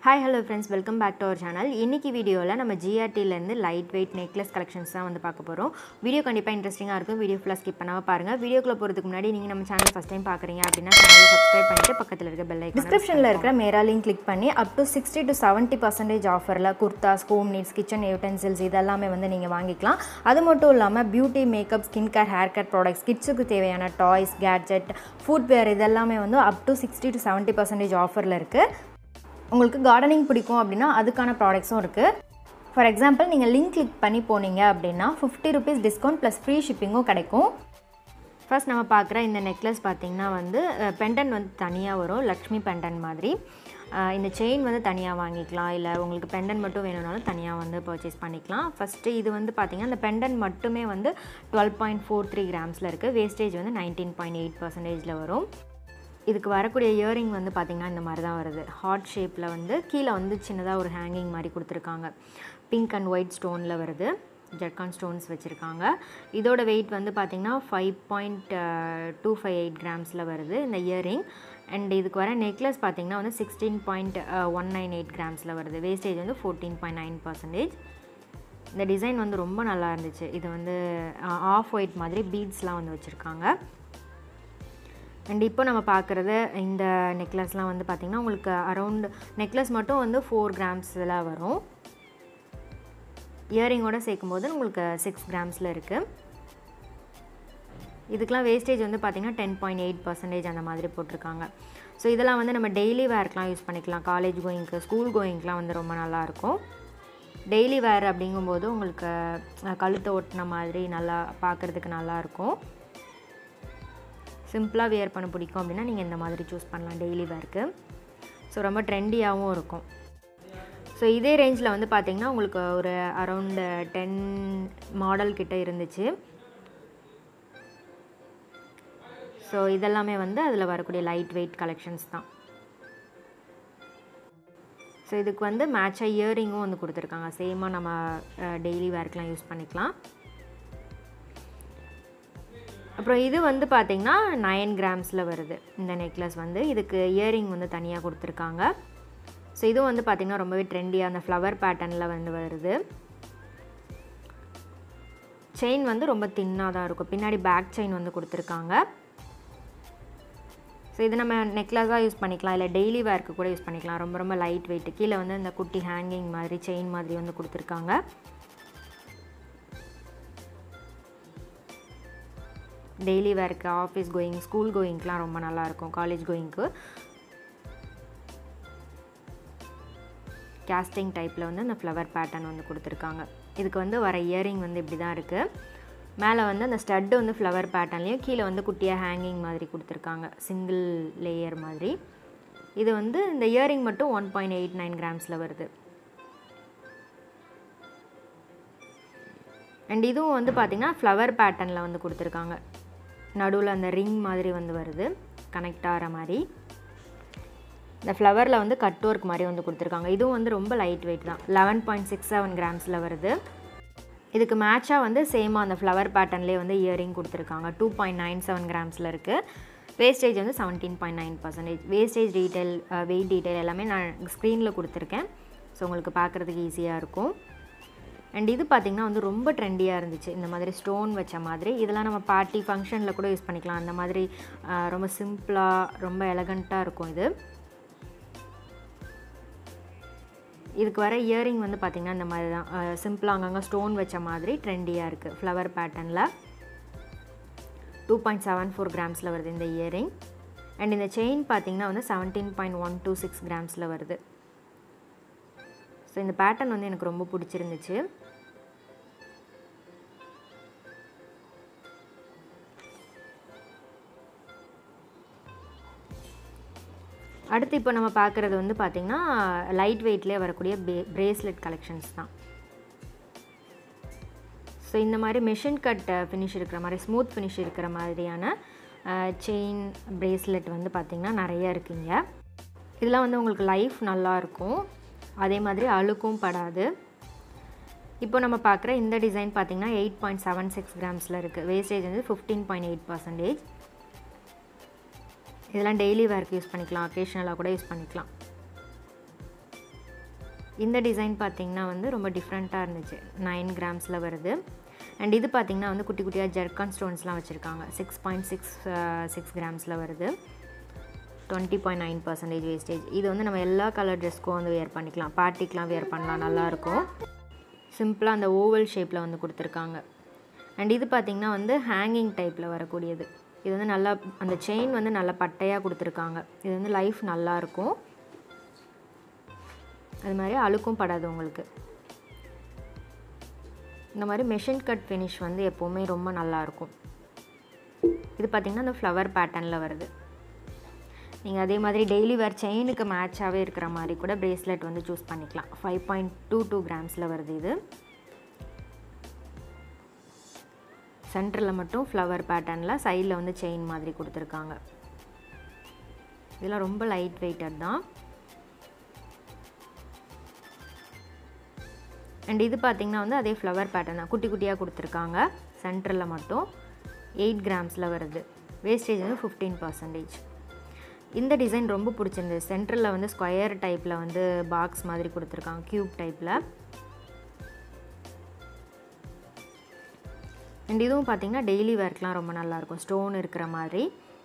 hi hello friends welcome back to our channel இன்றைக்கி வீடியோவில் நம்ம ஜிஆர்டிலேருந்து லைட் வெயிட் நெக்லஸ் கலெக்ஷன்ஸ் தான் வந்து பார்க்க போகிறோம் வீடியோ கண்டிப்பாக இன்ட்ரெஸ்டிங்காக இருக்கும் வீடியோ ஃபுல்லாக ஸ்கிப் பண்ணாமல் பாருங்கள் வீடியோக்குள்ளே போகிறதுக்கு முன்னாடி நீங்கள் நம்ம சேனல் ஃபஸ்ட் டைம் பார்க்குறீங்க அப்படின்னா சேனலை சப்ஸ்கிரைப் பண்ணிட்டு பக்கத்தில் இருக்க பெல் ஐக்கான் டிஸ்கிரிப்ஷனில் இருக்கிற மேரா லிங்க் கிளிக் பண்ணி up to sixty to seventy percentage ஆஃபரில் kurtas home needs kitchen utensils இதெல்லாமே வந்து நீங்கள் வாங்கிக்கலாம் அது மட்டும் இல்லாமல் beauty makeup skin care hair care products கிட்ஸுக்கு தேவையான டாய்ஸ் கேட்ஜெட் ஃபுட்வேர் இதெல்லாமே வந்து up to sixty to seventy percentage ஆஃபரில் இருக்குது உங்களுக்கு கார்டனிங் பிடிக்கும் அப்படின்னா அதுக்கான ப்ராடக்ட்ஸும் இருக்குது ஃபார் எக்ஸாம்பிள் நீங்கள் லிங்க் கிளிக் பண்ணி போனீங்க அப்படின்னா fifty rupees discount plus free ஷிப்பிங்கும் கிடைக்கும் ஃபர்ஸ்ட் நம்ம பார்க்குற இந்த நெக்லஸ் பார்த்திங்கன்னா வந்து பெண்டன் வந்து தனியாக வரும் லக்ஷ்மி பெண்டன் மாதிரி அஹ் இந்த செயின் வந்து தனியாக வாங்கிக்கலாம் இல்லை உங்களுக்கு பெண்டன் மட்டும் வேணும்னாலும் தனியாக வந்து பர்ச்சேஸ் பண்ணிக்கலாம் ஃபஸ்ட்டு இது வந்து பார்த்திங்கன்னா இந்த பெண்டன் மட்டுமே வந்து டுவெல் பாயிண்ட் ஃபோர் த்ரீ கிராம்ஸில் இருக்குது வேஸ்டேஜ் வந்து நைன்டீன் பாயிண்ட் எயிட் பர்சன்டேஜில் வரும் இதுக்கு வரக்கூடிய இயரிங் வந்து பார்த்திங்கன்னா இந்த மாதிரி தான் வருது ஹார்ட் ஷேப்பில் வந்து கீழே வந்து சின்னதாக ஒரு ஹேங்கிங் மாதிரி கொடுத்துருக்காங்க பிங்க் அண்ட் ஒயிட் ஸ்டோனில் வருது ஜட்கான் ஸ்டோன்ஸ் வச்சுருக்காங்க இதோட வெயிட் வந்து பார்த்திங்கன்னா five point two five eight கிராம்ஸில் வருது இந்த இயரிங் அண்ட் இதுக்கு வர நெக்லஸ் பார்த்திங்கன்னா வந்து sixteen point one nine eight கிராம்ஸில் வருது வேஸ்டேஜ் வந்து ஃபோர்டீன் பாயிண்ட் நைன் பர்சன்டேஜ் இந்த டிசைன் வந்து ரொம்ப நல்லா இருந்துச்சு இது வந்து ஆஃப் ஒயிட் மாதிரி பீட்ஸ்லாம் வந்து வச்சுருக்காங்க அண்ட் இப்போ நம்ம பார்க்குறது இந்த நெக்லஸ்லாம் வந்து பார்த்திங்கன்னா உங்களுக்கு அரவுண்ட் நெக்லஸ் மட்டும் வந்து ஃபோர் கிராம்ஸில் வரும் இயரிங்கோடு சேர்க்கும்போது உங்களுக்கு சிக்ஸ் கிராம்ஸில் இருக்குது இதுக்கெலாம் வேஸ்டேஜ் வந்து பார்த்திங்கன்னா டென் பாயிண்ட் எயிட் பர்சன்டேஜ் அந்த மாதிரி போட்டிருக்காங்க ஸோ இதெல்லாம் வந்து நம்ம டெய்லி வேர்க்கெலாம் யூஸ் பண்ணிக்கலாம் காலேஜ் கோயிங்க்கு ஸ்கூல் கோயிங்க்கெலாம் வந்து ரொம்ப நல்லாயிருக்கும் டெய்லி வேர் அப்படிங்கும்போது உங்களுக்கு அஹ், கழுத்தை ஒட்டின மாதிரி நல்லா பார்க்குறதுக்கு நல்லாயிருக்கும் சிம்பிளாக வியர் பண்ண பிடிக்கும் அப்படின்னா நீங்கள் இந்த மாதிரி சூஸ் பண்ணலாம் டெய்லி வேர்க்கு ஸோ ரொம்ப ட்ரெண்டியாகவும் இருக்கும் ஸோ இதே ரேஞ்சில் வந்து பார்த்திங்கன்னா உங்களுக்கு ஒரு அரவுண்டு டென் மாடல் கிட்ட இருந்துச்சு ஸோ இதெல்லாமே வந்து அதில் வரக்கூடிய லைட் வெயிட் கலெக்ஷன்ஸ் தான் ஸோ இதுக்கு வந்து மேட்சாக இயரிங்கும் வந்து கொடுத்துருக்காங்க சேமாக நம்ம டெய்லி வேர்க்கெலாம் யூஸ் பண்ணிக்கலாம் அப்புறம் இது வந்து பார்த்திங்கன்னா நைன் கிராம்ஸில் வருது இந்த நெக்லஸ் வந்து இதுக்கு இயரிங் வந்து தனியாக கொடுத்துருக்காங்க ஸோ இதுவும் வந்து பார்த்திங்கன்னா ரொம்பவே ட்ரெண்டியாக அந்த ஃப்ளவர் பேட்டர்னில் வந்து வருது செயின் வந்து ரொம்ப தின்னாக தான் இருக்கும் பின்னாடி பேக் செயின் வந்து கொடுத்துருக்காங்க ஸோ இது நம்ம நெக்லஸாக யூஸ் பண்ணிக்கலாம் இல்லை டெய்லி வேர்க்கு கூட யூஸ் பண்ணிக்கலாம் ரொம்ப ரொம்ப லைட் வெயிட் கீழே வந்து இந்த குட்டி ஹேங்கிங் மாதிரி செயின் மாதிரி வந்து கொடுத்துருக்காங்க டெய்லி வேர்க்கு ஆஃபீஸ் கோயிங் ஸ்கூல் கோயிங்க்கெலாம் ரொம்ப நல்லாயிருக்கும் காலேஜ் கோயிங்க்கு கேஸ்டிங் டைப்பில் வந்து அந்த ஃப்ளவர் பேட்டர்ன் வந்து கொடுத்துருக்காங்க இதுக்கு வந்து வர இயரிங் வந்து இப்படி தான் இருக்குது மேலே வந்து அந்த ஸ்டட்டு வந்து ஃப்ளவர் பேட்டர்ன்லேயும் கீழே வந்து குட்டியாக ஹேங்கிங் மாதிரி கொடுத்துருக்காங்க சிங்கிள் லேயர் மாதிரி இது வந்து இந்த இயரிங் மட்டும் ஒன் பாயிண்ட் எயிட் நைன் கிராம்ஸில் வருது அண்ட் இதுவும் வந்து பார்த்திங்கன்னா ஃப்ளவர் பேட்டர்னில் வந்து கொடுத்துருக்காங்க நடுவில் அந்த ரிங் மாதிரி வந்து வருது கனெக்ட் ஆகிற மாதிரி இந்த ஃப்ளவரில் வந்து கட் ஒர்க் மாதிரி வந்து கொடுத்துருக்காங்க இதுவும் வந்து ரொம்ப லைட் வெயிட் தான் லெவன் பாயிண்ட் சிக்ஸ் செவன் கிராம்ஸில் வருது இதுக்கு மேட்சாக வந்து சேமாக அந்த ஃப்ளவர் பேட்டர்ன்லேயே வந்து இயரிங் கொடுத்துருக்காங்க டூ பாயிண்ட் நைன் செவன் கிராம்ஸில் இருக்குது வேஸ்டேஜ் வந்து seventeen point nine percentage wastage detail weight detail எல்லாமே நான் ஸ்க்ரீனில் கொடுத்துருக்கேன் ஸோ உங்களுக்கு பார்க்குறதுக்கு ஈஸியாக இருக்கும் அண்ட் இது பார்த்திங்கன்னா வந்து ரொம்ப ட்ரெண்டியாக இருந்துச்சு இந்த மாதிரி ஸ்டோன் வச்ச மாதிரி இதெல்லாம் நம்ம பார்ட்டி ஃபங்க்ஷனில் கூட யூஸ் பண்ணிக்கலாம் அந்த மாதிரி ஆஹ், ரொம்ப சிம்பிளாக ரொம்ப எலகண்ட்டாக இருக்கும் இது இதுக்கு வர இயரிங் வந்து பார்த்திங்கன்னா இந்த மாதிரி தான் சிம்பிளாக அங்கங்கே ஸ்டோன் வச்ச மாதிரி ட்ரெண்டியாக இருக்குது ஃப்ளவர் பேட்டர்னில் டூ பாயிண்ட் செவன் ஃபோர் கிராம்ஸில் வருது இந்த இயரிங் அண்ட் இந்த செயின் பார்த்திங்கன்னா வந்து seventeen point one two six கிராம்ஸில் வருது ஸோ இந்த பேட்டர்ன் வந்து எனக்கு ரொம்ப பிடிச்சிருந்துச்சு அடுத்து இப்போ நம்ம பார்க்குறது வந்து பார்த்திங்கன்னா லைட் வெயிட்லேயே வரக்கூடிய பே பிரேஸ்லெட் கலெக்ஷன்ஸ் தான் ஸோ இந்த மாதிரி மெஷின் கட் ஃபினிஷ் இருக்கிற மாதிரி ஸ்மூத் ஃபினிஷ் இருக்கிற மாதிரியான செயின் பிரேஸ்லெட் வந்து பார்த்திங்கன்னா நிறைய இருக்குங்க இதெல்லாம் வந்து உங்களுக்கு லைஃப் நல்லாயிருக்கும் அதே மாதிரி அழுக்கும் படாது இப்போ நம்ம பார்க்குற இந்த டிசைன் பார்த்திங்கன்னா எயிட் பாயிண்ட் செவன் சிக்ஸ் கிராம்ஸில் இருக்குது வேஸ்டேஜ் வந்து ஃபிஃப்டீன் பாயிண்ட் எயிட் பர்சன்டேஜ் இதெல்லாம் டெய்லி வேர்க்கு யூஸ் பண்ணிக்கலாம் அக்கேஷ்னலாக கூட யூஸ் பண்ணிக்கலாம் இந்த டிசைன் பார்த்திங்கன்னா வந்து ரொம்ப டிஃப்ரெண்ட்டாக இருந்துச்சு நைன் கிராம்ஸில் வருது அண்ட் இது பார்த்திங்கன்னா வந்து குட்டி குட்டியாக ஜெர்கான் ஸ்டோன்ஸ்லாம் வச்சுருக்காங்க சிக்ஸ் பாயிண்ட் சிக்ஸ் சிக்ஸ் கிராம்ஸில் வருது twenty point nine percentage wastage இது வந்து நம்ம எல்லா கலர் ட்ரெஸ்க்கும் வந்து வேர் பண்ணிக்கலாம் பார்ட்டிக்கெலாம் வேர் பண்ணலாம் நல்லாயிருக்கும் சிம்பிளாக அந்த ஓவல் ஷேப்பில் வந்து கொடுத்துருக்காங்க அண்ட் இது பார்த்திங்கன்னா வந்து ஹேங்கிங் டைப்பில் வரக்கூடியது இது வந்து நல்லா அந்த செயின் வந்து நல்லா பட்டையாக கொடுத்துருக்காங்க இது வந்து லைஃப் நல்லாயிருக்கும் அது மாதிரி அழுக்கும் படாது உங்களுக்கு இந்த மாதிரி மெஷின் கட் ஃபினிஷ் வந்து எப்போவுமே ரொம்ப நல்லாயிருக்கும் இது பார்த்திங்கன்னா அந்த ஃப்ளவர் பேட்டர்னில் வருது நீங்கள் அதே மாதிரி டெய்லி வேர் செயினுக்கு மேட்சாகவே இருக்கிற மாதிரி கூட ப்ரேஸ்லெட் வந்து சூஸ் பண்ணிக்கலாம் ஃபைவ் பாயிண்ட் டூ டூ கிராம்ஸில் வருது இது சென்டரில் மட்டும் ஃப்ளவர் பேட்டர்னில் சைடில் வந்து செயின் மாதிரி கொடுத்துருக்காங்க இதெல்லாம் ரொம்ப லைட் வெயிட்டட் தான் அண்ட் இது பார்த்திங்கன்னா வந்து அதே ஃப்ளவர் பேட்டர்ன் தான் குட்டி குட்டியாக கொடுத்துருக்காங்க சென்டரில் மட்டும் எயிட் கிராம்ஸில் வருது வேஸ்டேஜ் வந்து ஃபிஃப்டீன் பர்சன்டேஜ் இந்த டிசைன் ரொம்ப பிடிச்சிருந்தது சென்டரில் வந்து ஸ்கொயர் டைப்பில் வந்து பாக்ஸ் மாதிரி கொடுத்துருக்காங்க க்யூப் டைப்பில் அண்ட் இதுவும் பார்த்திங்கன்னா டெய்லி வேர்க்கெலாம் ரொம்ப நல்லாயிருக்கும் ஸ்டோன் இருக்கிற மாதிரி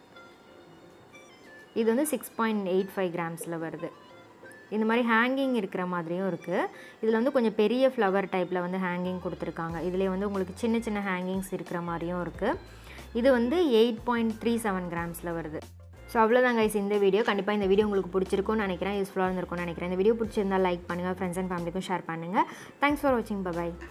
இது வந்து சிக்ஸ் பாயிண்ட் எயிட் ஃபைவ் கிராம்ஸில் வருது இந்த மாதிரி ஹேங்கிங் இருக்கிற மாதிரியும் இருக்குது இதில் வந்து கொஞ்சம் பெரிய ஃப்ளவர் டைப்பில் வந்து ஹேங்கிங் கொடுத்துருக்காங்க இதில் வந்து உங்களுக்கு சின்ன சின்ன ஹேங்கிங்ஸ் இருக்கிற மாதிரியும் இருக்குது இது வந்து எயிட் பாயிண்ட் த்ரீ செவன் கிராம்ஸில் வருது ஸோ அவ்வளோதான் கைஸ் இந்த வீடியோ கண்டிப்பாக இந்த வீடியோ உங்களுக்கு பிடிச்சிருக்கும்னு நினைக்கிறேன் யூஸ்ஃபுல்லாக இருந்திருக்கும்னு நினைக்கிறேன் இந்த வீடியோ பிடிச்சிருந்தா லைக் பண்ணுங்கள் ஃப்ரெண்ட்ஸ் அண்ட் ஃபேமிலிக்கும் ஷேர் பண்ணுங்கள் தேங்க்ஸ் ஃபார் வாட்சிங் பபாய்